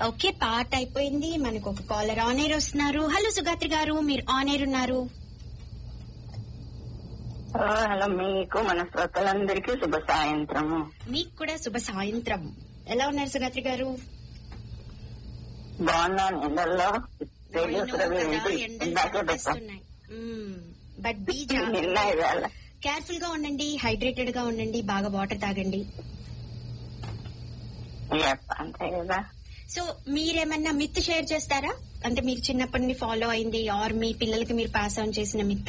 Okay పాట అయిపోయింది మనకు ఒక కాలర్ ఆన్ ఎయిర్ వస్తున్నారు హలో సుగాత్రి గారు మీరు ఆన్ ఎయిర్ ఉన్నారు ఆ, హలో మీకు మన శ్రోతలందరికీ శుభ సాయంత్రము మీకు కూడా శుభ సాయంత్రం ఎలా ఉన్నారు సుగాత్రి గారు బాగున్నాను ఎండల్లో రేడియో I know సురభి కదా, వింటూ ఎండలు ఇందాకే పెట్టాం చంపేస్తున్నాయి. మ్మ్. బట్ బీ నిన్న ఇవాళ కేర్ఫుల్ గా ఉండండి హైడ్రేటెడ్ గా ఉండండి బాగా వాటర్ తాగండి Yep, అంతే కదా సో మీరేమన్నా మిత్ షేర్ చేస్తారా అంటే మీరు చిన్నప్పటి నుండి ఫాలో అయింది ఆర్ మీ పిల్లలకి మీరు పాస్ ఆన్ చేసిన మిత్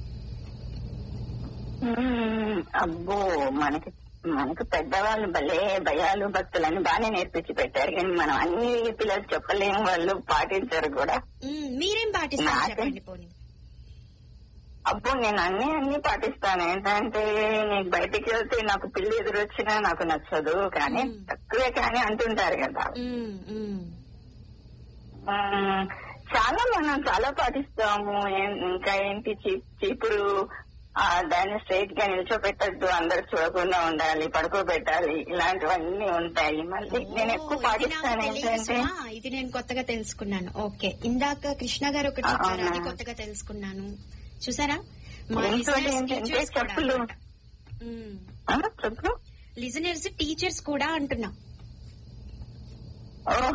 మ్మ్, అబ్బో మనకి మనకు పెద్దవాళ్ళు భలే భయాలు భక్తులని బాగానే నేర్పించి పెట్టారు కానీ మనం అన్ని పిల్లలు చెప్పలేము వాళ్ళు పాటించారు కూడా మ్మ్. మీరేం పాటిస్తారు నాకే- చెప్పండి పోనీ అబ్బో నేను అన్ని అన్ని పాటిస్తాను ఏంటంటే నేను బయటికి వెళ్తే నాకు పిల్లి ఎదురొచ్చినా నాకు నచ్చదు కానీ మ్మ్. తక్కువే కానీ అంటుంటారు కదా మ్మ్, మ్మ్. మ్మ్. చాలా మనం చాలా పాటిస్తాము ఏం- ఇంకా ఏంటి చీ- చీపురు ఆ, దాన్ని స్ట్రైట్ గా నిల్చోపెట్టద్దు అందరు చూడకుండా ఉండాలి పడుకోబెట్టాలి ఇలాంటివన్నీ ఉంటాయి మళ్ళీ నేను ఎక్కువ ఓ, ఇది నాకు పాటిస్తాను తెలీదు ఏంటంటే సుమా. ఇది నేను కొత్తగా తెలుసుకున్నాను ఓకే ఇందాక కృష్ణ గారు ఒకటి చెప్పారు అవునా? అది కొత్తగా తెలుసుకున్నాను చూసారా మా ఇంకోటి ఏంటంటే చెప్పులు ఆ, చెప్పు లిజనర్స్ టీచర్స్ కూడా అంటున్నా ఓ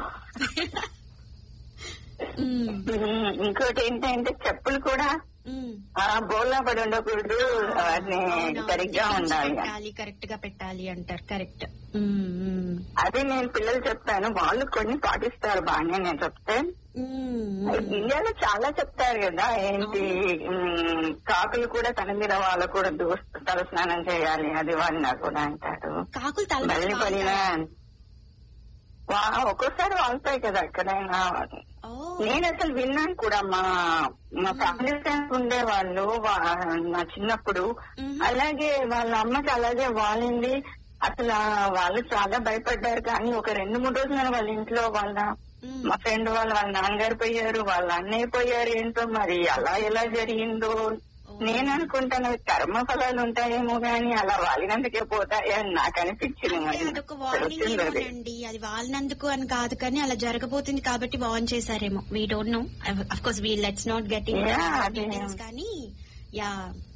మ్మ్, మ్మ్. ఇంకోటి ఏంటంటే చెప్పులు కూడా మ్మ్. ఆ బోల్లా పడి ఉండకూడదు వాటిని అవునవును. సరిగ్గా ఎక్కించి ఉండాలి పెట్టాలి కరెక్ట్ గా పెట్టాలి అంటారు కరెక్ట్ అదే నేను పిల్లలు చెప్తాను వాళ్ళు కొన్ని పాటిస్తారు బాగానే నేను చెప్తే ఇండియాలో చాలా చెప్తారు కదా ఏంటి ఉమ్, కాకులు కూడా తన మీద వాళ్ళకూడదు తల స్నానం చేయాలి అది వాళ్ళ కూడా అంటారు కాకులు తల మీద బల్లి పడినా వాళ్తాయా? వా- ఒక్కోసారి వాళ్తాయి కదా ఎక్కడైనా ఓ నేను అసలు విన్నాను కూడా మా మా ఫ్యామిలీ ఫ్రెండ్స్ ఉండేవాళ్ళు వా- నా చిన్నప్పుడు మ్మ్. అలాగే వాళ్ళ అమ్మకి అలాగే వాలింది అసలు ఆ వాళ్ళు చాలా భయపడ్డారు కానీ ఒక రెండు మూడు రోజులు వాళ్ళ ఇంట్లో వాళ్ళ మ్మ్. మా ఫ్రెండ్ వాళ్ళ వాళ్ళ నాన్నగారు పోయారు వాళ్ళ అన్నయ్య పోయారు ఏంటో మరి అలా ఎలా జరిగిందో నేను అనుకుంటాను అవి కర్మ ఫలాలు ఉంటాయేమో గాని అలా వాలినందుకే పోతాయి అని నాకు అనిపించింది అంటే మరి అదొక వార్నింగ్ తెలిసింది అది. ఏమోనండి అది వాళ్ళనందుకు అని కాదు కానీ అలా జరగబోతుంది కాబట్టి వార్న్ చేశారేమో we don't know of course we let's not get in Yeah, అదే. డీటెయిల్స్ కానీ యా